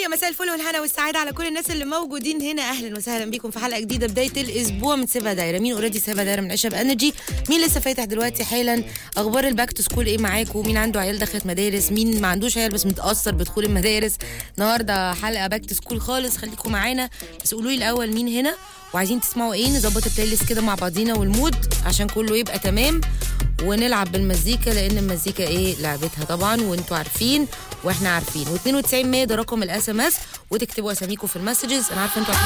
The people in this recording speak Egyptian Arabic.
يا مساء الفل والهنا والسعاده على كل الناس اللي موجودين هنا اهلا وسهلا بيكم في حلقه جديده بدايه الاسبوع من سيبها دايره مين اوريدي سيبها دايره من عشب انرجي مين لسه فاتح دلوقتي حالا اخبار الباك تو سكول ايه معاكم مين عنده عيال دخلت مدارس مين ما عندوش عيال بس متاثر بدخول المدارس النهارده حلقه باك تو سكول خالص خليكم معانا بس قولوا لي الاول مين هنا وعايزين تسمعوا ايه نظبط البلاي ليست كده مع بعضينا والمود عشان كله يبقى تمام ونلعب بالمزيكا لان المزيكا ايه لعبتها طبعا وانتوا عارفين واحنا عارفين و92 100 ده رقم الاس ام اس وتكتبوا اساميكم في المسجز انا عارفه انتوا عارفين